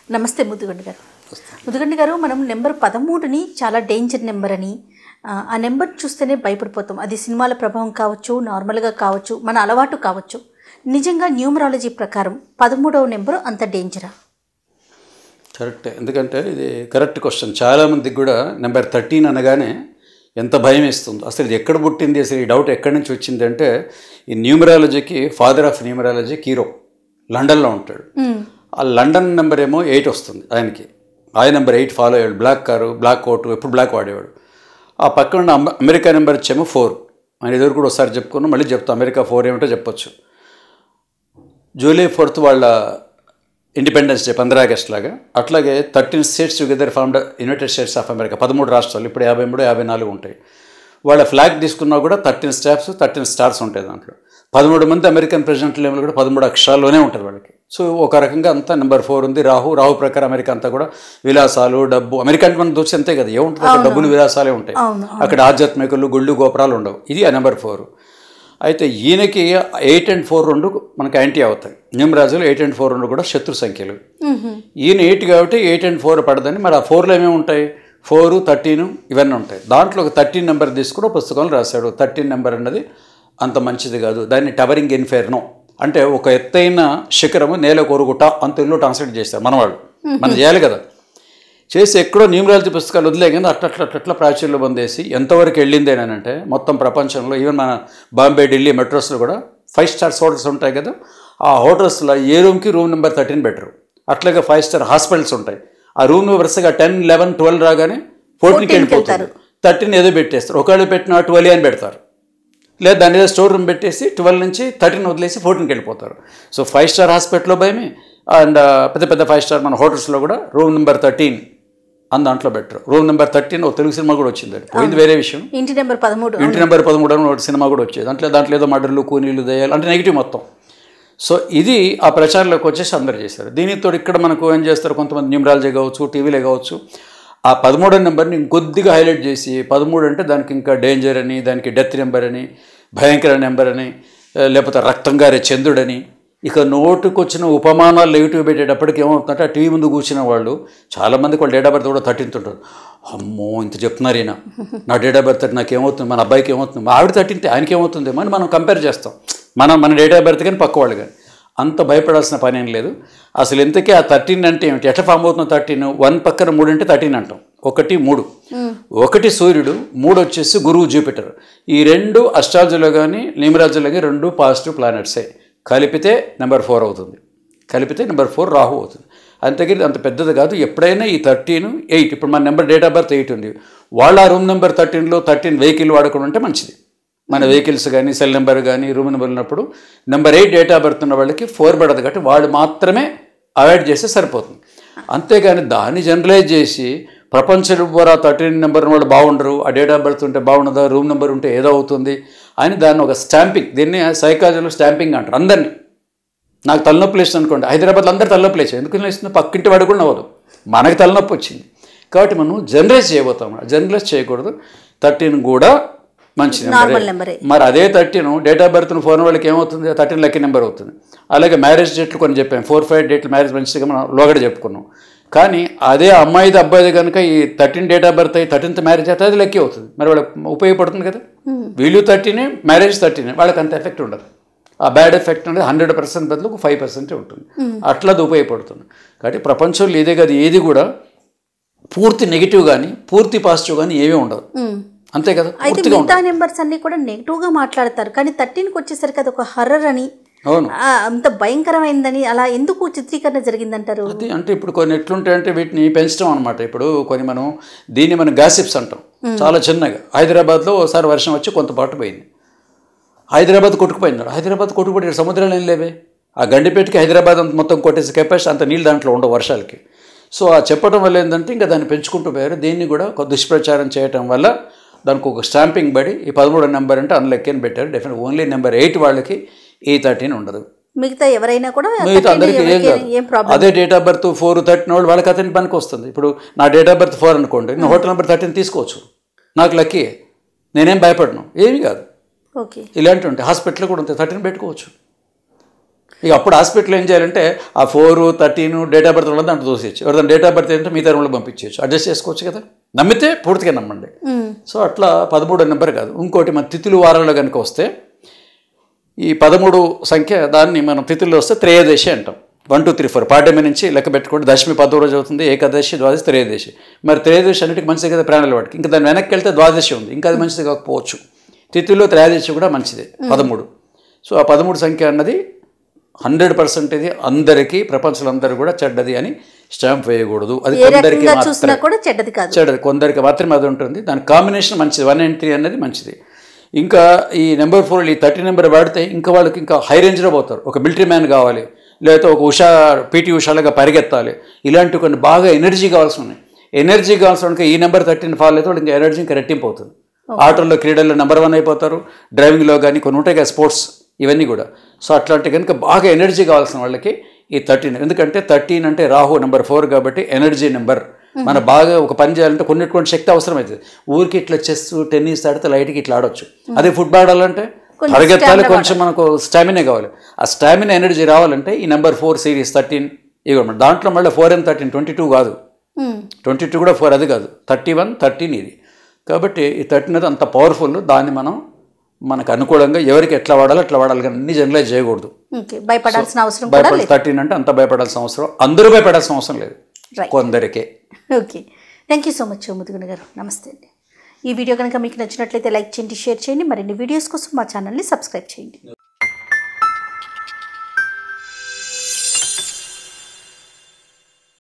నమస్తే ముద్దుగండి గారు ముద్దుగండి గారు మనం నెంబర్ పదమూడుని చాలా డేంజర్ నెంబర్ అని ఆ, ఆ నెంబర్ చూస్తేనే భయపడిపోతాం అది సినిమాల ప్రభావం కావచ్చు నార్మల్గా కావచ్చు మన అలవాటు కావచ్చు నిజంగా న్యూమరాలజీ ప్రకారం పదమూడవ నెంబరు అంత డేంజరా కరెక్టే ఎందుకంటే ఇది కరెక్ట్ క్వశ్చన్ చాలామందికి కూడా నెంబర్ థర్టీన్ అనగానే ఎంత భయం వేస్తుందో అసలు ఇది ఎక్కడ పుట్టింది అసలు ఈ డౌట్ ఎక్కడి నుంచి వచ్చింది అంటే ఈ న్యూమరాలజీకి ఫాదర్ ఆఫ్ న్యూమరాలజీ కీరో లండన్లో ఉంటాడు ఆ లండన్ నెంబర్ ఏమో ఎయిట్ వస్తుంది ఆయనకి ఆయన నెంబర్ ఎయిట్ ఫాలో అయ్యాడు బ్లాక్ కారు బ్లాక్ కోటు ఎప్పుడు బ్లాక్ వాడేవాడు ఆ పక్కన ఉన్న అమ- అమెరికా నెంబర్ వచ్చేమో ఫోర్ ఆయన ఎదురు కూడా ఒకసారి చెప్పుకున్నాం మళ్ళీ చెప్తాం అమెరికా ఫోర్ ఏమిటో చెప్పొచ్చు జూలై ఫోర్త్ వాళ్ళ ఇండిపెండెన్స్ డే పంద్రా ఆగస్ట్ లాగా అట్లాగే thirteen states together formed united states of America పదమూడు రాష్ట్రాలు ఇప్పుడు యాభై మూడు యాభై నాలుగు ఉంటాయి వాళ్ళ ఫ్లాగ్ తీసుకున్నా కూడా థర్టీన్ స్టాప్స్ థర్టీన్ స్టార్స్ ఉంటాయి దాంట్లో పదమూడు మంది అమెరికన్ ప్రెసిడెంట్ లెవెల్ కూడా పదమూడు అక్షరాల్లోనే ఉంటుంది వాళ్ళకి సో ఒక రకంగా అంతా నెంబర్ ఫోర్ ఉంది రాహు రాహు ప్రకారం అమెరికా అంతా కూడా విలాసాలు డబ్బు అమెరికా అంటే మనం దూచి అంతే కదా ఏముంటుంది అక్కడ డబ్బులు విలాసాలే ఉంటాయి అవును, అక్కడ ఆధ్యాత్మికలు గుళ్ళు గోపురాలు ఉండవు ఇది ఆ నెంబర్ ఫోర్ అయితే ఈయనకి ఎయిట్ అండ్ ఫోర్ రెండు మనకి యాంటీ అవుతాయి న్యూమరాజులు ఎయిట్ అండ్ ఫోర్ రెండు కూడా శత్రు సంఖ్యలు ఈయన ఎయిట్ కాబట్టి ఎయిట్ అండ్ ఫోర్ పడదని మరి ఆ ఫోర్లో ఏమేమి ఉంటాయి ఫోర్ థర్టీన్ ఇవన్నీ ఉంటాయి దాంట్లో ఒక థర్టీన్ నెంబర్ తీసుకుని పుస్తకంలో రాశాడు థర్టీన్ నెంబర్ అన్నది అంత మంచిది కాదు దాన్ని టవరింగ్ ఇన్ఫెర్నో అంటే ఒక ఎత్తైన శిఖరము నేల కొరుగుట అంత తెలుగులో ట్రాన్స్లేట్ చేస్తారు మనవాళ్ళు మనం చేయాలి కదా చేసి ఎక్కడో న్యూమరాలజీ పుస్తకాలు వదిలే కానీ అట్లా అట్లా అట్లా అట్లా ప్రాచుర్యం పొందేసి ఎంతవరకు వెళ్ళిందేనంటే మొత్తం ప్రపంచంలో ఈవెన్ మన బాంబే ఢిల్లీ మెట్రోస్లో కూడా ఫైవ్ స్టార్స్ హోటల్స్ ఉంటాయి కదా ఆ హోటల్స్లో ఏ రూమ్కి రూమ్ నెంబర్ థర్టీన్ బెటర్ అట్లాగే ఫైవ్ స్టార్ హాస్పిటల్స్ ఉంటాయి ఆ రూమ్ వరుసగా టెన్ లెవెన్ ట్వెల్వ్ రాగానే ఫోర్టీన్కి వెళ్ళిపోతారు థర్టీన్ ఏదో పెట్టేస్తారు ఒకవేళ పెట్టిన ట్వెల్వ్ అని పెడతారు లేదా దాని ఏదో స్టోర్ రూమ్ పెట్టేసి ట్వెల్వ్ నుంచి థర్టీన్ వదిలేసి ఫోర్టీన్కి వెళ్ళిపోతారు సో ఫైవ్ స్టార్ హాస్పిటల్లో భయమే అండ్ పెద్ద పెద్ద ఫైవ్ స్టార్ మన హోటల్స్లో కూడా రూమ్ నెంబర్ థర్టీన్ అని దాంట్లో బెటర్ రూమ్ నెంబర్ థర్టీన్ ఒక తెలుగు సినిమా కూడా వచ్చింది అది పోయింది వేరే విషయం ఇంటి నెంబర్ పదమూడు ఇంటి నెంబర్ పదమూడు అని ఒకటి సినిమా కూడా వచ్చేది దాంట్లో దాంట్లో ఏదో మర్డర్లు కూనీలు దయాలు అంటే నెగిటివ్ మొత్తం సో ఇది ఆ ప్రచారంలోకి వచ్చేసి అందరు చేశారు దీనితో ఇక్కడ మనకు ఏం చేస్తారు కొంతమంది న్యూమరాలజీ కావచ్చు టీవీలే కావచ్చు ఆ పదమూడో నెంబర్ని ఇంకొద్దిగా హైలైట్ చేసి పదమూడు అంటే దానికి ఇంకా డేంజర్ అని దానికి డెత్ నెంబర్ అని భయంకర నెంబర్ అని ఆ, లేకపోతే రక్తం గారే చంద్రుడని ఇక నోటుకొచ్చిన ఉపమానాలు నెగిటివ్ పెట్టేటప్పటికి ఏమవుతుందంటే ఆ టీవీ ముందు కూర్చున్న వాళ్ళు చాలామందికి వాళ్ళ డేట్ ఆఫ్ బర్త్ కూడా థర్టీన్త్ ఉంటుంది అమ్మో ఇంత చెప్తున్నారు ఈయన నా డేట్ ఆఫ్ బర్త్ నాకు ఏమవుతుంది మన అబ్బాయికి ఏమవుతుంది మా ఆవిడ థర్టీన్త్ ఆయనకి ఏమవుతుంది అని మనం కంపేర్ చేస్తాం మనం మన డేట్ ఆఫ్ బర్త్ కానీ పక్క వాళ్ళు కానీ అంత భయపడాల్సిన పని ఏం లేదు అసలు ఇంతకీ ఆ థర్టీన్ అంటే ఏమిటి ఎట్లా ఫామ్ అవుతుంది థర్టీన్ వన్ పక్కన మూడు అంటే థర్టీన్ అంటాం ఒకటి మూడు ఒకటి సూర్యుడు మూడు వచ్చేసి గురువు జూపిటర్ ఈ రెండు అష్టాలజీలో కానీ న్యూమరాలజీలో కానీ రెండు పాజిటివ్ ప్లానెట్సే కలిపితే నెంబర్ ఫోర్ అవుతుంది కలిపితే నెంబర్ ఫోర్ రాహు అవుతుంది అంతకీ అంత పెద్దది కాదు ఎప్పుడైనా ఈ థర్టీన్ ఎయిట్ ఇప్పుడు మన number date of birth eight ఉంది వాళ్ళ రూమ్ నెంబర్ థర్టీన్లో థర్టీన్ వెహికల్ వాడకుండా ఉంటే మంచిది మన వెహికల్స్ కానీ సెల్ నెంబర్ కానీ రూమ్ నెంబర్ ఉన్నప్పుడు number eight date of birth ఉన్న వాళ్ళకి ఫోర్ పడదు కాబట్టి వాళ్ళు మాత్రమే అవాయిడ్ చేస్తే సరిపోతుంది అంతేగాని దాన్ని జనరలైజ్ చేసి ప్రపంచ ద్వారా థర్టీన్ నెంబర్ ఉన్న వాళ్ళు బాగుండరు ఆ డేట్ ఆఫ్ బర్త్ ఉంటే బాగుండదా రూమ్ నెంబర్ ఉంటే ఏదో అవుతుంది అని దాన్ని ఒక స్టాంపింగ్ దీన్ని సైకాలజీలో స్టాంపింగ్ అంటారు అందరినీ నాకు తలనొప్పి లేస్తుంది అనుకోండి హైదరాబాద్లో అందరు తలనొప్పి లేచాయి ఎందుకు లేస్తుంది పక్కింటి వాడు కూడా నవ్వదు మనకి తలనొప్పి వచ్చింది కాబట్టి మనం జనరేట్ చేయబోతాం జనరేట్ చేయకూడదు థర్టీన్ కూడా మంచి నార్మల్ నెంబరే నెంబరే మరి అదే thirteen date of birth phone వాళ్ళకి ఏమవుతుంది థర్టీన్ లక్కీ నెంబర్ అవుతుంది అలాగే మ్యారేజ్ డేట్లు కొన్ని చెప్పాం ఫోర్ ఫైవ్ డేట్లు మ్యారేజ్ మంచిగా మనం లోగడ చెప్పుకున్నాం కానీ అదే అమ్మాయిది అబ్బాయిది కనుక ఈ థర్టీన్ డేట్ ఆఫ్ బర్త్ అయ్యి థర్టీన్త్ మ్యారేజ్ అయితే అది లక్కీ అవుతుంది మరి వాళ్ళకి ఉపయోగపడుతుంది కదా వీళ్ళు థర్టీనే మ్యారేజ్ థర్టీనే వాళ్ళకి అంత ఎఫెక్ట్ ఉండదు ఆ బ్యాడ్ ఎఫెక్ట్ అనేది హండ్రెడ్ పర్సెంట్ బదులు ఒక ఫైవ్ పర్సెంటే ఉంటుంది అట్లా అది ఉపయోగపడుతుంది కాబట్టి ప్రపంచంలో ఇదే కదా ఏది కూడా పూర్తి నెగిటివ్ కానీ పూర్తి పాజిటివ్ కానీ ఏమీ ఉండదు మ్మ్. అంతే కదా అయితే పూర్తిగా మిగతా నెంబర్స్ అన్ని కూడా నెగిటివ్గా మాట్లాడతారు కానీ థర్టీన్కి వచ్చేసరికి అది ఒక హర్రర్ అని అవును ఆ, అంత భయంకరమైందని అలా ఎందుకు చిత్రీకరణ జరిగిందంటారు అది అంటే ఇప్పుడు కొన్ని ఎట్లుంటాయంటే వీటిని పెంచడం అనమాట ఇప్పుడు కొన్ని మనం దీన్ని మనం గాసిప్స్ అంటాం చాలా చిన్నగా హైదరాబాద్లో ఒకసారి వర్షం వచ్చి కొంత పాటు పోయింది హైదరాబాద్ కొట్టుకుపోయింది హైదరాబాద్ కొట్టుకుపోయి ఇక్కడ సముద్రాలు ఏం లేవే ఆ గండిపేటకి హైదరాబాద్ అంత మొత్తం కొట్టేసి కెపాసిటీ అంత నీళ్ళు దాంట్లో ఉండవు వర్షాలకి సో ఆ చెప్పడం వల్ల ఏంటంటే ఇంకా దాన్ని పెంచుకుంటూ పోయారు దీన్ని కూడా ఒక దుష్ప్రచారం చేయడం వల్ల దానికి ఒక స్టాంపింగ్ పడి ఈ పదమూడో నెంబర్ అంటే అన్లెక్కి అని పెట్టారు డెఫినెట్ ఓన్లీ నెంబర్ ఎయిట్ వాళ్ళకి ఈ థర్టీన్ ఉండదు మిగతా ఎవరైనా కూడా మిగతా 13 అందరికీ ఏం ఎవరికి కాదు ఏం ప్రాబ్లం అదే date of birth four thirteen వాళ్ళు వాళ్ళకి అతని పనికి వస్తుంది ఇప్పుడు నా డేట్ ఆఫ్ బర్త్ ఫోర్ అనుకోండి నేను హోటల్ నెంబర్ థర్టీన్ తీసుకోవచ్చు నాకు లక్కీ నేనేం భయపడను ఏమీ కాదు ఓకే ఇలాంటివి ఉంటాయి హాస్పిటల్ కూడా ఉంటాయి థర్టీన్ పెట్టుకోవచ్చు ఇక అప్పుడు హాస్పిటల్ ఏం చేయాలంటే ఆ four thirteen date of birth ఉన్నది దాంట్లో దోసేయచ్చు ఎవరిదాని డేట్ ఆఫ్ బర్త్ ఏంటంటే మిగతా రూమ్లో పంపించవచ్చు అడ్జస్ట్ చేసుకోవచ్చు కదా నమ్మితే పూర్తిగా నమ్మండి మ్మ్. సో అట్లా పదమూడు నెంబర్ కాదు ఇంకోటి మన తిథులు వారాల్లో కనుక వస్తే ఈ పదమూడు సంఖ్య దాన్ని మనం తిథుల్లో వస్తే త్రయోదశి అంటాం వన్ టూ త్రీ ఫోర్ పాడ్యమి నుంచి లెక్క పెట్టుకోండి దశమి పదో రోజు అవుతుంది ఏకాదశి ద్వాదశి త్రయోదశి మరి త్రయోదశి అన్నిటికీ మంచిది కదా ప్రాణాల వాటికి ఇంకా దాని వెనక్కి వెళ్తే ద్వాదశి ఉంది ఇంకా అది మంచిది కాకపోవచ్చు తిథుల్లో త్రయోదశి కూడా మంచిదే పదమూడు సో ఆ పదమూడు సంఖ్య అన్నది హండ్రెడ్ పర్సెంట్ ఇది అందరికీ ప్రపంచంలో అందరూ కూడా చెడ్డది అని స్టాంప్ వేయకూడదు అది ఏ కొందరికి రకంగా మాత్రమే చూసినా కూడా చెడ్డది కాదు చెడ్డది కొందరికి మాత్రమే అది ఉంటుంది దాని కాంబినేషన్ మంచిది వన్ అండ్ త్రీ అనేది మంచిది ఇంకా ఈ నెంబర్ ఫోర్ ఈ థర్టీ నెంబర్ వాడితే ఇంకా వాళ్ళకి ఇంకా హై రేంజ్లో పోతారు ఒక మిలిటరీ మ్యాన్ కావాలి లేకపోతే ఒక ఉషా పీటీ ఉషాలుగా పరిగెత్తాలి ఇలాంటి కొన్ని బాగా ఎనర్జీ కావాల్సి ఉన్నాయి ఎనర్జీ కావాల్సిన వాళ్ళకి ఈ నెంబర్ థర్టీని ఫాలో అయితే వాళ్ళకి ఇంకా ఎనర్జీ ఇంకా రెట్టింపు అవుతుంది ఆటోల్లో క్రీడల్లో నెంబర్ వన్ అయిపోతారు డ్రైవింగ్లో కానీ కొన్ని ఉంటాయి కదా స్పోర్ట్స్ ఇవన్నీ కూడా సో అట్లాంటి కనుక బాగా ఎనర్జీ కావాల్సిన వాళ్ళకి ఈ థర్టీన్ ఎందుకంటే థర్టీన్ అంటే రాహు నెంబర్ ఫోర్ కాబట్టి ఎనర్జీ నెంబర్ మన బాగా ఒక పని చేయాలంటే కొన్నిటువంటి శక్తి అవసరం అవుతుంది ఊరికి ఇట్లా చెస్ టెన్నిస్ ఆడితే లైట్కి ఇట్లా ఆడొచ్చు అదే ఫుట్బాల్ ఆడాలంటే పరిగెత్తాలి కొంచెం మనకు స్టామినా కావాలి ఆ స్టామినా ఎనర్జీ రావాలంటే ఈ నెంబర్ ఫోర్ సిరీస్ థర్టీన్ ఇవ్వడం దాంట్లో మళ్ళీ four and thirteen twenty two కాదు మ్మ్. ట్వంటీ టూ కూడా ఫోర్ అది కాదు థర్టీ వన్ థర్టీన్ ఇది కాబట్టి ఈ థర్టీన్ అది అంత పవర్ఫుల్ దాన్ని మనం మనకు అనుకూలంగా ఎవరికి ఎట్లా వాడాలో అట్లా వాడాలి కానీ అన్ని జనరలైజ్ చేయకూడదు ఓకే భయపడాల్సిన అవసరం కూడా భయపడ థర్టీన్ అంటే అంత భయపడాల్సిన అవసరం అందరూ భయపడాల్సిన అవసరం లేదు Right. కొందరికే okay thank you so much ముదుగున గారు నమస్తే అండి ఈ వీడియో కనుక మీకు నచ్చినట్లయితే లైక్ చేయండి షేర్ చేయండి మరిన్ని వీడియోస్ కోసం మా ఛానల్ని సబ్స్క్రైబ్ చేయండి